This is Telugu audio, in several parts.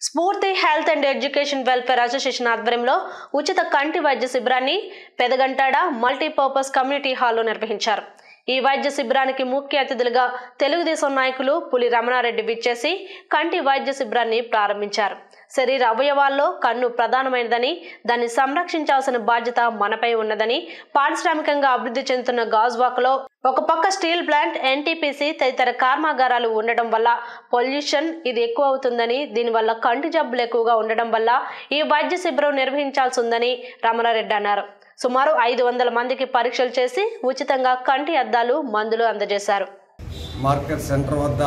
స్ఫూర్తి health and education welfare association ఆధ్వర్యంలో ఉచిత కంటి వైద్య శిబిరాన్ని పెదగంటాడ మల్టీపర్పస్ కమ్యూనిటీ హాల్లో నిర్వహించారు ఈ వైద్య శిబిరానికి ముఖ్య అతిథులుగా తెలుగుదేశం నాయకులు పులి రమణారెడ్డి విచ్చేసి కంటి వైద్య శిబిరాన్ని ప్రారంభించారు శరీర అవయవాల్లో కన్ను ప్రధానమైనదని దాన్ని సంరక్షించాల్సిన బాధ్యత మనపై ఉన్నదని పారిశ్రామికంగా అభివృద్ధి చెందుతున్న గాజువాకలో ఒక పక్క స్టీల్ ప్లాంట్ ఎన్టీపీసీ తదితర కర్మాగారాలు ఉండడం వల్ల పొల్యూషన్ ఇది ఎక్కువ అవుతుందని దీనివల్ల కంటి జబ్బులు ఎక్కువగా ఉండడం వల్ల ఈ వైద్య శిబిరం నిర్వహించాల్సి ఉందని రమణారెడ్డి అన్నారు సుమారు ఐదు వందల మందికి పరీక్షలు చేసి ఉచితంగా కంటి అద్దాలు మందులు అందజేశారు మార్కెట్ సెంటర్ వద్ద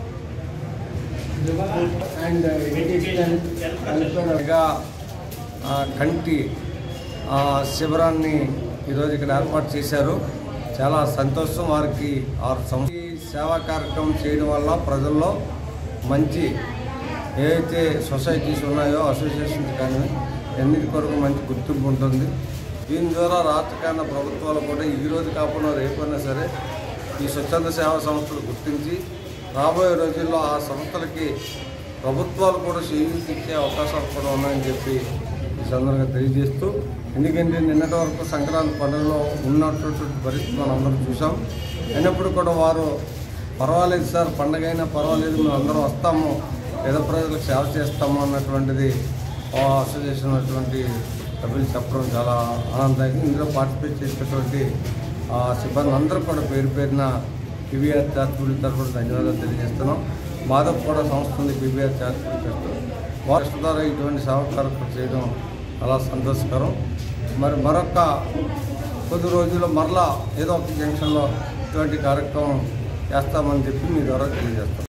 and uh, education welfare గా, ఆ, కంటి ఆ, శిబిరాన్ని ఈరోజు ఇక్కడ ఏర్పాటు చేశారు చాలా సంతోషం వారికి ఆరు సంవత్సరం ఈ సేవా కార్యక్రమం చేయడం వల్ల ప్రజల్లో మంచి ఏవైతే సొసైటీస్ ఉన్నాయో అసోసియేషన్స్ కానీ ఎన్నిటి కొరకు మంచి గుర్తింపు ఉంటుంది దీని ద్వారా రాష్ట్ర కేంద్ర ప్రభుత్వాలు కూడా ఈ రోజు కాకుండా రేపైనా సరే ఈ స్వచ్ఛంద సేవా సంస్థలు గుర్తించి రాబోయే రోజుల్లో ఆ సంస్థలకి ప్రభుత్వాలు కూడా చేయూతి ఇచ్చే అవకాశాలు కూడా ఉన్నాయని చెప్పి ఈ సందర్భంగా తెలియజేస్తూ ఎందుకంటే నిన్నటి వరకు సంక్రాంతి పండుగలో ఉన్నటువంటి పరిస్థితి మనం అందరం చూసాం అయినప్పుడు కూడా వారు పర్వాలేదు సార్ పండగ అయినా పర్వాలేదు మేము అందరం వస్తాము పేద ప్రజలకు సేవ చేస్తాము అన్నటువంటిది ఆ అసోసియేషన్ అటువంటి సభ్యులు చెప్పడం చాలా ఆనందదాయకం ఇందులో పార్టిసిపేట్ చేసినటువంటి ఆ సిబ్బంది అందరూ కూడా పేరు పేరున పీవీఆర్ చార్పుడి తరఫున ధన్యవాదాలు తెలియజేస్తున్నాం మాధవ్ కూడా సంస్థ ఉంది పీవీఆర్ చార్పుడి ట్రస్ట్ వారి ద్వారా ఇటువంటి సేవా కార్యక్రమం చేయడం చాలా సంతోషకరం మరి మరొక కొద్ది రోజుల్లో మరలా ఏదో ఒక జంక్షన్లో ఇటువంటి కార్యక్రమం చేస్తామని చెప్పి మీ ద్వారా తెలియజేస్తాం